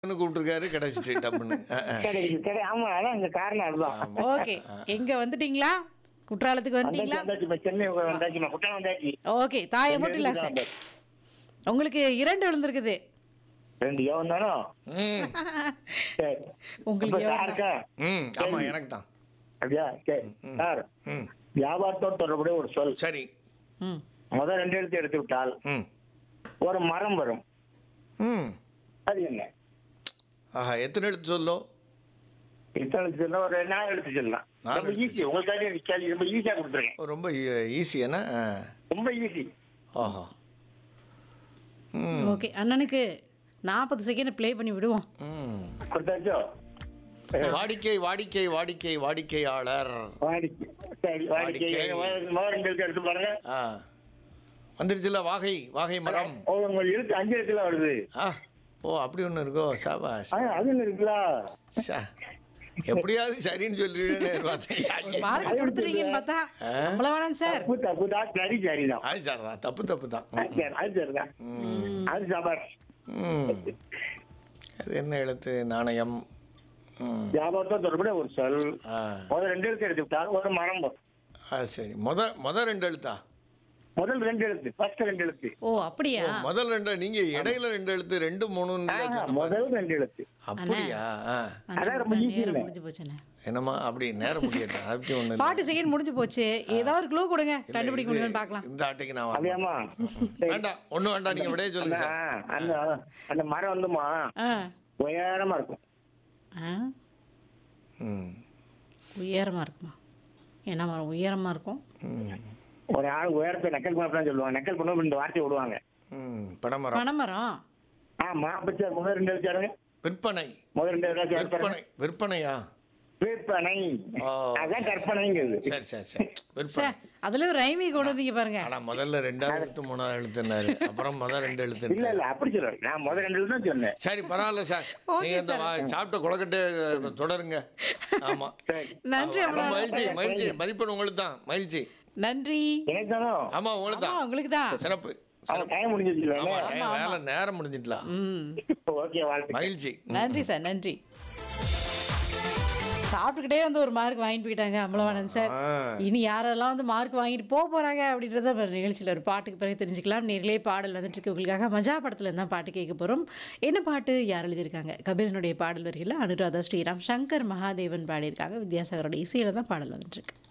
கூப்பிட்டுருக்காரு கிடைச்சிட்டு டப்புன்னு அஹ், அஹ். கிடைக்குது கிடை ஆமா அதான் இங்க காரணம் அதுதான் ஓகே எங்க வந்துட்டீங்களா குற்றாலத்துக்கு வந்தாச்சு வந்துட்டீங்களா வந்தாச்சுமா சென்னை வந்தாச்சுமா குற்றாலம் வந்தாச்சு ஓகே தாயை மட்டும் இல்ல சென்னை சார் வந்தாச்சு. உங்களுக்கு இரண்டு விழுந்திருக்குது ரெண்டு யோகம் தானோ ம் சரி உங்களுக்கு அப்ப யோகம் தான். சாருக்கா ம் ஆமா எனக்கு தான் அப்படியா சரி சார் ம் வியாபாரத்தோடு தொடர்புடைய ஒரு சொல் சரி ம் முதல் ரெண்டு எழுத்து எடுத்து விட்டால் ம் ஒரு மரம் வரும் ம் அது என்ன ஆஹா எத்தனை எழுத்து சொல்லோ எத்தனை எழுத்து சொல்லலாம் ஒரு நாலு எழுத்து சொல்லலாம் நாலு ரொம்ப எழுத்து ஈஸி உங்களுக்காக கேள்வி ரொம்ப ஈஸியா கொடுத்துருக்கேன் ஓ, ரொம்ப ஈஸி என்ன ஆ. ரொம்ப ஈஸி ஆஹா ம் ஓகே அண்ணனுக்கு நாற்பது செகண்ட் ப்ளே பண்ணி விடுவோம் ம் கொடுத்தாச்சோ வாடிக்கை வாடிக்கை வாடிக்கை வாடிக்கையாளர் வாடிக்கை சரி வாடிக்கை வாடிக்கை. முதல் முதல் ரெண்டு எழுத்து எடுத்து பாருங்க ஆ வந்துருச்சுல வாகை வாகை மரம் ஓ உங்க எழுத்து அஞ்சு எழுத்துல வருது ஆ ஓ அப்படி ஒன்று இருக்கோ சாபாஸ் ஆ, அது ஒண்ணு இருக்குல்ல சா. எப்படியாவது சரின்னு சொல்லிடுன்னு பார்த்தேன் மார்க் கொடுத்துருவீங்கன்னு பார்த்தா நம்மள வேணாம் சார் தப்பு தப்பு தான் சரி சரிதான் அது சார் தான் தப்பு தப்பு தான் அது சரி, அது சரிதான் அது சாப்பாடு ம் அது என்ன எழுத்து நாணயம் ம் வியாபாரத்தோடு தொடர்புடைய ஒரு சொல் ஆ முதல் ரெண்டு எழுத்து எடுத்து விட்டால் ஒரு மரம் வரும் ஆ சரி முத முத ரெண்டு எழுத்தா முதல் ரெண்டு எழுத்து ஃபர்ஸ்ட் ரெண்டு எழுத்து ஓ அப்படியா முதல் ரெண்டு நீங்க இடையில ரெண்டு எழுத்து ரெண்டு மூணு ஆஹா, முதல் ரெண்டு எழுத்து அப்படியா ஆ. அண்ணா, அதான் ரொம்ப easy நேரம் இல்ல. முடிஞ்சு போச்சுண்ணே என்னம்மா அப்படி நேரம் முடியட்டும் அப்படி ஒண்ணு இல்ல. ஃபார்ட்டி செகண்ட் முடிஞ்சு போச்சு ஏதாவது ஒரு க்ளூ கொடுங்க கண்டுபிடிக்க இது- முடியுமான்னு பார்க்கலாம் இந்த ஆட்டைக்கு நான் வரேன். அப்படியாமா வேண்டாம் ஒண்ணும் வேண்டாம் நீங்க விடைய சொல்லுங்க அந்த சார் அந்த அந்த மரம் வந்துமா ஆ உயரமா இருக்கும் ஆ ம் உயரமா இருக்குமா என்ன மரம் உயரமா இருக்கும் ம் ஒரு ஆள் உயரத்தை நக்கல் பண்ண சொல்லுவாங்க நக்கல் பண்ண இந்த வார்த்தையை விடுவாங்க ம் பனைமரம் பனைமரம் ஆமா அப்ப சரி முதல் ரெண்டு எழுத்து யாருங்க விற்பனை முதல் ரெண்டு எழுத்து யாரு பாருங்க. விற்பனை விற்பனையா விற்பனை ஓ. அதான் கற்பனைங்கிறது சரி சரி சரி விற்பனை சார் அதுல ஒரு ரைமி கொண்டு வந்தீங்க பாருங்க ஆனா முதல்ல ரெண்டாவது எழுத்து மூணாவது எழுத்துனாரு அப்புறம் முதல் ரெண்டு இல்ல எழுத்து இல்ல அப்படி சொல்ல நான் முதல் ரெண்டு எழுத்து தான் சொன்னேன் சரி பரவாயில்ல சார் Okay, நீங்க இந்த sir. வா- சாப்பிட்ட கொலக்கட்டை தொடருங்க ஆமா சரி நன்றி ரொம்ப அம்மா மகிழ்ச்சி மகிழ்ச்சி மதிப்பெண் உங்களுக்கு தான் மகிழ்ச்சி நன்றி எனக்கு தானோ ஆமா உங்களுக்கு ஆமா தான் உங்களுக்கு தான் சிறப்பு அவன் டைம் முடிஞ்சிச்சு ஆமா time வேலை நேரம் முடிஞ்சிட்டலாம் ம் ஓகே வாழ்த்து மகிழ்ச்சி நன்றி சார் நன்றி சாப்பிட்டுக்கிட்டே வந்து ஒரு மார்க் வாங்கிட்டு போயிட்டாங்க அம்பலவாணன் சார் ஆ. இனி யாரெல்லாம் வந்து மார்க் வாங்கிட்டு போக போறாங்க அப்படின்றத நம்ம நிகழ்ச்சியில் ஒரு பாட்டுக்கு பிறகு தெரிஞ்சுக்கலாம் நேரிலே பாடல் வந்துட்டு இருக்கு உங்களுக்காக மஜா படத்துல இருந்து தான் பாட்டு கேட்க போறோம் என்ன பாட்டு யார் எழுதியிருக்காங்க கபிலனுடைய பாடல் வரிகளில் அனுராதா ஸ்ரீராம் சங்கர் மகாதேவன் பாடியிருக்காங்க வித்யாசாகரோட இசையில தான் பாடல் வந்துட்டு இருக்கு